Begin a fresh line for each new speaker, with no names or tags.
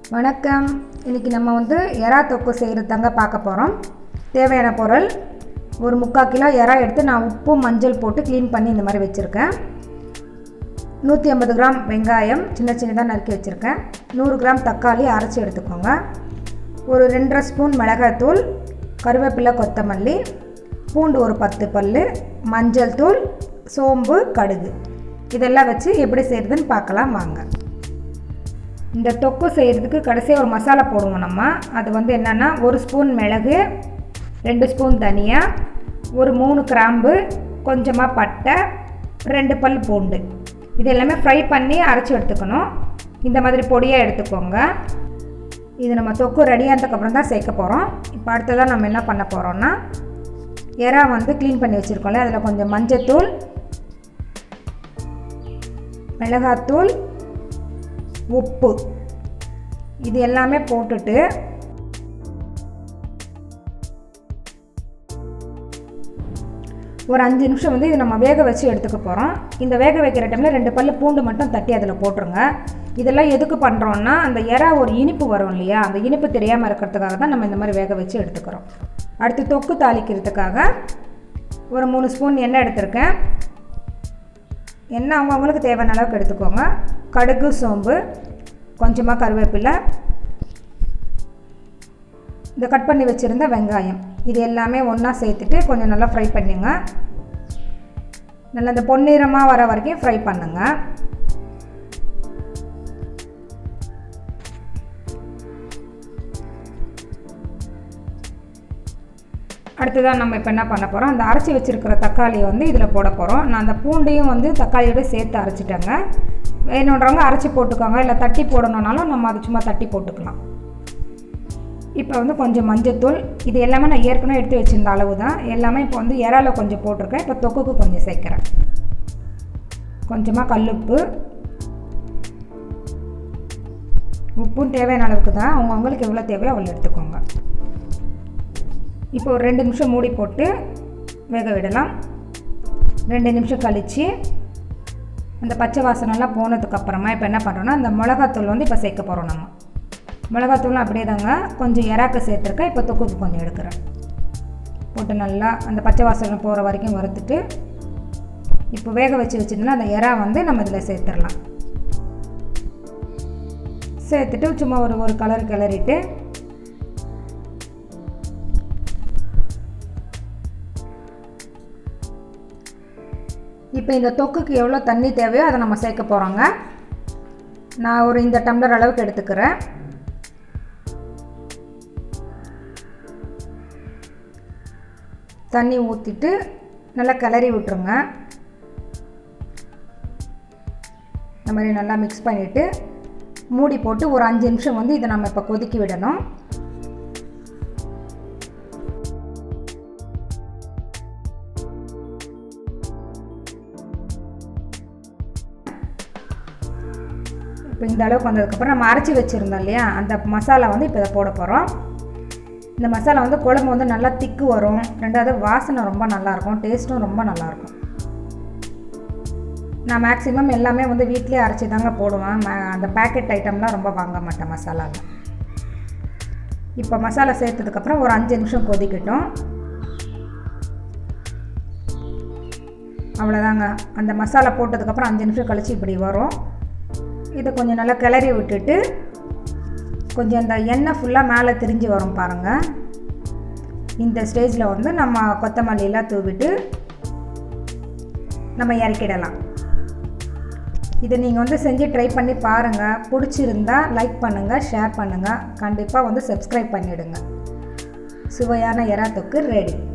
வணக்கம் இன்றைக்கி நம்ம வந்து எறா தொக்கு செய்கிறது தாங்க பார்க்க போகிறோம் தேவையான பொருள் ஒரு முக்கால் கிலோ எறா எடுத்து நான் உப்பு மஞ்சள் போட்டு க்ளீன் பண்ணி இந்த மாதிரி வச்சுருக்கேன் நூற்றி ஐம்பது கிராம் வெங்காயம் சின்ன சின்னதாக நறுக்கி வச்சுருக்கேன் நூறு கிராம் தக்காளி அரைச்சி எடுத்துக்கோங்க ஒரு ரெண்டரை ஸ்பூன் மிளகாய்த்தூள் கருவேப்பிலை கொத்தமல்லி பூண்டு ஒரு பத்து பல் மஞ்சள் தூள் சோம்பு கடுகு இதெல்லாம் வச்சு எப்படி செய்கிறதுன்னு பார்க்கலாம் வாங்க இந்த தொக்கு செய்கிறதுக்கு கடைசியாக ஒரு மசாலா போடுவோம் நம்ம அது வந்து என்னென்னா ஒரு ஸ்பூன் மிளகு ரெண்டு ஸ்பூன் தனியா ஒரு மூணு கிராம்பு கொஞ்சமாக பட்டை ரெண்டு பல் பூண்டு இது எல்லாமே ஃப்ரை பண்ணி அரைச்சி எடுத்துக்கணும் இந்த மாதிரி பொடியாக எடுத்துக்கோங்க இது நம்ம தொக்கு ரெடியானதுக்கப்புறம் தான் சேர்க்க போகிறோம் இப்போ அடுத்ததாக நம்ம என்ன பண்ண போகிறோம்னா எறா வந்து க்ளீன் பண்ணி வச்சுருக்கோம்ல அதில் கொஞ்சம் மஞ்சத்தூள் மிளகாத்தூள் உப்பு இது எல்லாமே போட்டுட்டு ஒரு அஞ்சு நிமிஷம் வந்து இது நம்ம வேக வச்சு எடுத்துக்க போகிறோம் இந்த வேக வைக்கிற டைமில் ரெண்டு பல்லு பூண்டு மட்டும் தட்டி அதில் போட்டுருங்க இதெல்லாம் எதுக்கு பண்ணுறோன்னா அந்த எறா ஒரு இனிப்பு வரும் இல்லையா அந்த இனிப்பு தெரியாமல் இருக்கிறதுக்காக தான் நம்ம இந்த மாதிரி வேக வச்சு எடுத்துக்கிறோம் அடுத்து தொக்கு தாளிக்கிறதுக்காக ஒரு மூணு ஸ்பூன் எண்ணெய் எடுத்திருக்கேன் எண்ணெய் அவங்கவுங்களுக்கு தேவையான அளவுக்கு எடுத்துக்கோங்க கடுகு சோம்பு கொஞ்சமாக கருவேப்பிலை இந்த கட் பண்ணி வச்சுருந்த வெங்காயம் இது எல்லாமே ஒன்றா சேர்த்துட்டு கொஞ்சம் நல்லா ஃப்ரை பண்ணுங்க நல்லா இந்த பொன்னிறமாக வர வரைக்கும் ஃப்ரை பண்ணுங்க அடுத்ததாக நம்ம இப்போ என்ன பண்ண போகிறோம் அந்த அரைச்சி வச்சுருக்கிற தக்காளியை வந்து இதில் போட போகிறோம் நான் அந்த பூண்டையும் வந்து தக்காளியோட சேர்த்து அரைச்சிட்டேங்க வேணுன்றவங்க அரைச்சி போட்டுக்கோங்க இல்லை தட்டி போடணுன்னாலும் நம்ம அது சும்மா தட்டி போட்டுக்கலாம் இப்போ வந்து கொஞ்சம் மஞ்சத்தூள் இது எல்லாமே நான் ஏற்கனவே எடுத்து வச்சுருந்த அளவு தான் எல்லாமே இப்போ வந்து இறால கொஞ்சம் போட்டிருக்கேன் இப்போ தொக்குக்கு கொஞ்சம் சேர்க்குறேன் கொஞ்சமாக கல்லுப்பு உப்பும் தேவையான அளவுக்கு தான் அவங்கவுங்களுக்கு எவ்வளோ தேவையோ அவ்வளோ எடுத்துக்கோங்க இப்போ ஒரு ரெண்டு நிமிஷம் மூடி போட்டு வேக விடலாம் ரெண்டு நிமிஷம் கழித்து அந்த பச்சை வாசனைலாம் போனதுக்கப்புறமா இப்போ என்ன பண்ணுறோன்னா அந்த மிளகாத்தூள் வந்து இப்போ சேர்க்க போகிறோம் நம்ம மிளகாத்தூளும் அப்படியே தாங்க கொஞ்சம் இறாக்கு சேர்த்துருக்கேன் இப்போ தொக்குக்கு கொஞ்சம் எடுக்கிறேன் போட்டு நல்லா அந்த பச்சை வாசனை போகிற வரைக்கும் வறுத்துட்டு இப்போ வேக வச்சு வச்சுருந்தோம்னா அந்த இறா வந்து நம்ம இதில் சேர்த்துடலாம் சேர்த்துட்டு சும்மா ஒரு ஒரு கலர் கிளறிட்டு இப்போ இந்த தொக்குக்கு எவ்வளோ தண்ணி தேவையோ அதை நம்ம சேர்க்க போகிறோங்க நான் ஒரு இந்த டம்ளர் அளவுக்கு எடுத்துக்கிறேன் தண்ணி ஊற்றிட்டு நல்லா கிளறி விட்டுருங்க இந்த மாதிரி நல்லா மிக்ஸ் பண்ணிவிட்டு மூடி போட்டு ஒரு அஞ்சு நிமிஷம் வந்து இதை நம்ம இப்போ கொதிக்கி விடணும் இப்போ இந்த அளவுக்கு வந்ததுக்கப்புறம் நம்ம அரைச்சி வச்சுருந்தோம் இல்லையா அந்த மசாலா வந்து இப்போ இதை போட போகிறோம் இந்த மசாலா வந்து குழம்பு வந்து நல்லா திக்கு வரும் ரெண்டாவது வாசனை ரொம்ப நல்லாயிருக்கும் டேஸ்ட்டும் ரொம்ப நல்லாயிருக்கும் நான் மேக்ஸிமம் எல்லாமே வந்து வீட்லேயே அரைச்சி தாங்க போடுவேன் அந்த பேக்கெட் ஐட்டம்லாம் ரொம்ப வாங்க மாட்டேன் மசாலாவில் இப்போ மசாலா சேர்த்ததுக்கப்புறம் ஒரு அஞ்சு நிமிஷம் கொதிக்கட்டும் அவ்வளோதாங்க அந்த மசாலா போட்டதுக்கப்புறம் அஞ்சு நிமிஷம் கழித்து இப்படி வரும் இதை கொஞ்சம் நல்லா கிளறி விட்டுட்டு கொஞ்சம் இந்த எண்ணெய் ஃபுல்லாக மேலே திரிஞ்சு வரும் பாருங்கள் இந்த ஸ்டேஜில் வந்து நம்ம கொத்தமல்லியெல்லாம் தூவிட்டு நம்ம இறக்கிடலாம் இதை நீங்கள் வந்து செஞ்சு ட்ரை பண்ணி பாருங்கள் பிடிச்சிருந்தா லைக் பண்ணுங்கள் ஷேர் பண்ணுங்கள் கண்டிப்பாக வந்து சப்ஸ்கிரைப் பண்ணிவிடுங்க சுவையான எறா தொக்கு ரெடி